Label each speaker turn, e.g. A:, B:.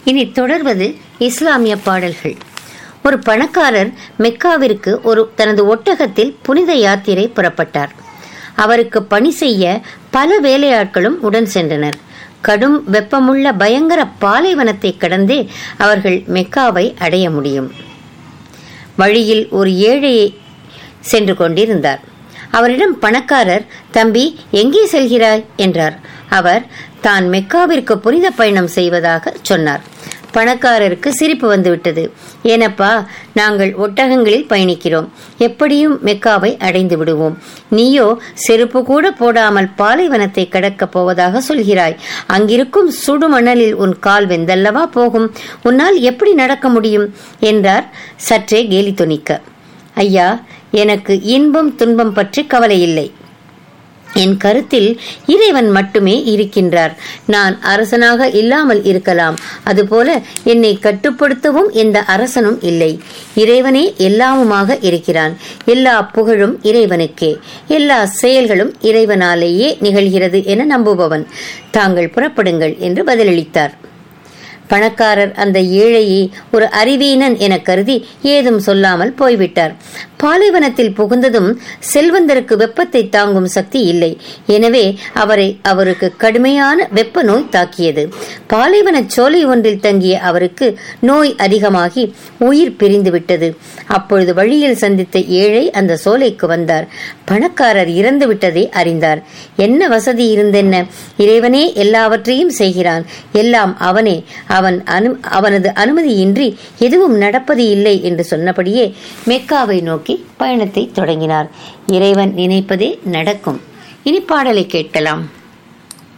A: இனி தொடர்வது இஸ்லாமிய பாடல்கள் ஒரு பணக்காரர் மெக்காவிற்கு ஒரு தனது ஒட்டகத்தில் புனித யாத்திரை புறப்பட்டார் அவருக்கு பணி செய்ய பல வேலையாட்களும் உடன் சென்றனர் கடும் வெப்பமுள்ள பயங்கர பாலைவனத்தை கடந்தே அவர்கள் மெக்காவை அடைய முடியும் வழியில் ஒரு ஏழையை சென்று கொண்டிருந்தார் அவரிடம் பணக்காரர் தம்பி எங்கே செல்கிறாய் என்றார் அவர் தான் மெக்காவிற்கு புனித பயணம் செய்வதாக சொன்னார் பணக்காரருக்கு சிரிப்பு வந்துவிட்டது ஏனப்பா நாங்கள் ஒட்டகங்களில் பயணிக்கிறோம் எப்படியும் மெக்காவை அடைந்து விடுவோம் நீயோ செருப்பு கூட போடாமல் பாலைவனத்தை கடக்கப் போவதாக சொல்கிறாய் அங்கிருக்கும் சுடுமணலில் உன் கால் வெந்தல்லவா போகும் உன்னால் எப்படி நடக்க முடியும் என்றார் சற்றே கேலி துணிக்க ஐயா எனக்கு இன்பம் துன்பம் பற்றி கவலை இல்லை என் கருத்தில் இறைவன் மட்டுமே இருக்கின்றார் நான் அரசனாக இல்லாமல் இருக்கலாம் அதுபோல என்னை கட்டுப்படுத்தவும் எந்த அரசனும் இல்லை இறைவனே எல்லாமுமாக இருக்கிறான் எல்லா புகழும் இறைவனுக்கே எல்லா செயல்களும் இறைவனாலேயே நிகழ்கிறது என நம்புபவன் தாங்கள் புறப்படுங்கள் என்று பதிலளித்தார் பணக்காரர் அந்த ஏழையை ஒரு அறிவீனன் என கருதி ஏதும் சொல்லாமல் போய்விட்டார் பாலைவனத்தில் புகுந்ததும் செல்வந்தருக்கு வெப்பத்தை தாங்கும் சக்தி இல்லை எனவே அவரை அவருக்கு கடுமையான வெப்ப நோய் தாக்கியது பாலைவன சோலை ஒன்றில் தங்கிய அவருக்கு நோய் அதிகமாகி உயிர் பிரிந்து விட்டது அப்பொழுது வழியில் சந்தித்த ஏழை அந்த சோலைக்கு வந்தார் பணக்காரர் இறந்து விட்டதை அறிந்தார் என்ன வசதி இருந்தென்ன இறைவனே எல்லாவற்றையும் செய்கிறான் எல்லாம் அவனே அவன் அனு அவனது அனுமதியின்றி எதுவும் நடப்பது இல்லை என்று சொன்னபடியே மெக்காவை நோக்கி பயணத்தை தொடங்கினார் இறைவன் நினைப்பதே நடக்கும் இனி பாடலை கேட்கலாம்